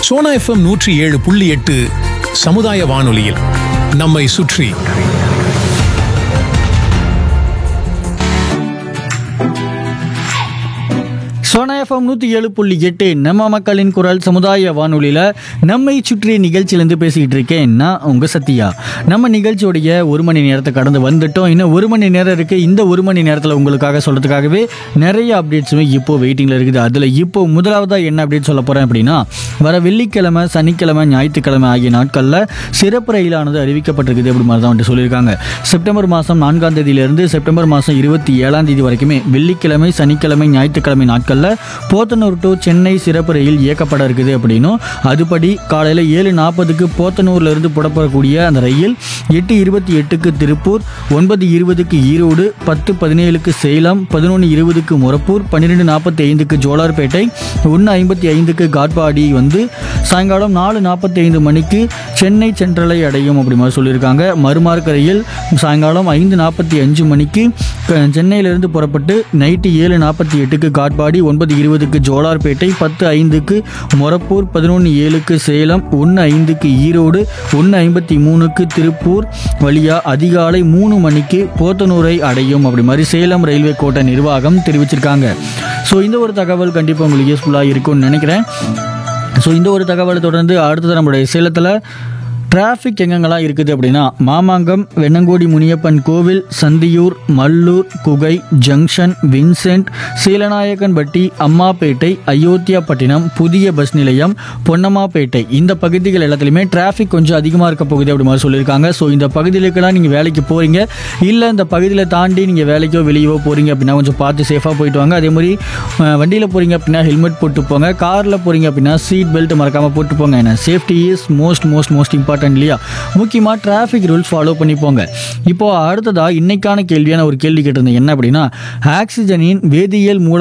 Sona FM நூற்றி ஏழு புள்ளி எட்டு சமுதாய வானொலியில் நம்மை சுற்றி சோனா எஃப்எம் நூற்றி ஏழு புள்ளி எட்டு நம்ம மக்களின் குரல் சமுதாய வானொலியில் நம்மை சுற்றி நிகழ்ச்சியிலேருந்து பேசிக்கிட்டு இருக்கேன் நான் உங்கள் சத்யா நம்ம நிகழ்ச்சியோடைய ஒரு மணி நேரத்தை கடந்து வந்துட்டோம் இன்னும் ஒரு மணி நேரம் இருக்குது இந்த ஒரு மணி நேரத்தில் உங்களுக்காக சொல்கிறதுக்காகவே நிறைய அப்டேட்ஸுமே இப்போ வெயிட்டிங்கில் இருக்குது அதில் இப்போ முதலாவதாக என்ன அப்டேட் சொல்ல போகிறேன் அப்படின்னா வர வெள்ளிக்கிழமை சனிக்கிழமை ஞாயிற்றுக்கிழமை ஆகிய நாட்களில் சிறப்பு ரயிலானது அறிவிக்கப்பட்டிருக்குது அப்படி மாதிரி தான் வந்துட்டு சொல்லியிருக்காங்க செப்டம்பர் மாதம் நான்காம் தேதியிலிருந்து செப்டம்பர் மாதம் இருபத்தி ஏழாம் தேதி வரைக்குமே வெள்ளிக்கிழமை சனிக்கிழமை ஞாயிற்றுக்கிழமை நாட்களில் போத்தனூர் டு சென்னை சிறப்பு ரயில் இயக்கப்பட இருக்குது அப்படின்னும் அதுபடி காலையில் ஏழு நாற்பதுக்கு போத்தனூர்ல இருந்து புறப்படக்கூடிய அந்த ரயில் எட்டு இருபத்தி எட்டுக்கு திருப்பூர் ஒன்பது இருபதுக்கு ஈரோடு பத்து பதினேழுக்கு சேலம் பதினொன்று இருபதுக்கு முரப்பூர் பன்னிரெண்டு நாற்பத்தி ஐந்துக்கு ஜோலார்பேட்டை ஒன்று ஐம்பத்தி ஐந்துக்கு காட்பாடி வந்து சாயங்காலம் நாலு நாற்பத்தி ஐந்து மணிக்கு சென்னை சென்ட்ரலை அடையும் அப்படி மாதிரி சொல்லியிருக்காங்க மறுமார்க்க ரயில் சாயங்காலம் ஐந்து நாற்பத்தி அஞ்சு மணிக்கு க- சென்னையிலிருந்து புறப்பட்டு நைட்டு ஏழு நாற்பத்தி எட்டுக்கு காட்பாடி ஒன்பது இருபதுக்கு ஜோலார்பேட்டை பத்து ஐந்துக்கு மொரப்பூர் பதினொன்று ஏழுக்கு சேலம் ஒன்று ஐந்துக்கு ஈரோடு ஒன்று ஐம்பத்தி மூணுக்கு திருப்பூர் வழியா அதிகாலை மூணு மணிக்கு போத்தனூரை அடையும் அப்படி மாதிரி சேலம் ரயில்வே கோட்ட நிர்வாகம் தெரிவிச்சிருக்காங்க ஸோ இந்த ஒரு தகவல் கண்டிப்பாக உங்களுக்கு யூஸ்ஃபுல்லாக இருக்கும்னு நினைக்கிறேன் ஸோ இந்த ஒரு தகவலை தொடர்ந்து அடுத்தது நம்மளுடைய சேலத்தில் டிராஃபிக் எங்கெங்கெல்லாம் இருக்குது அப்படின்னா மாமாங்கம் வெண்ணங்கோடி முனியப்பன் கோவில் சந்தியூர் மல்லூர் குகை ஜங்ஷன் வின்சென்ட் சீலநாயக்கன்பட்டி அம்மாப்பேட்டை அயோத்தியாப்பட்டினம் புதிய பஸ் நிலையம் பொன்னம்மாப்பேட்டை இந்த பகுதிகள் எல்லாத்துலேயுமே டிராஃபிக் கொஞ்சம் அதிகமாக இருக்க போகுது அப்படி மாதிரி சொல்லியிருக்காங்க ஸோ இந்த பகுதிகளுக்கெல்லாம் நீங்கள் வேலைக்கு போகிறீங்க இல்லை இந்த பகுதியில் தாண்டி நீங்கள் வேலைக்கோ வெளியவோ போகிறீங்க அப்படின்னா கொஞ்சம் பார்த்து சேஃபாக போயிட்டு வாங்க அதே மாதிரி வண்டியில் போகிறீங்க அப்படின்னா ஹெல்மெட் போட்டு போங்க காரில் போகிறீங்க அப்படின்னா சீட் பெல்ட் மறக்காமல் போட்டு போங்க ஏன்னா safety is most most most important இல்லையா முக்கியமாக டிராஃபிக் ரூல்ஸ் ஃபாலோ பண்ணி போங்க இப்போ அடுத்ததாக இன்னைக்கான கேள்வியான ஒரு கேள்வி கேட்டிருந்தேன் என்ன அப்படின்னா ஆக்சிஜனின் வேதியியல் மூல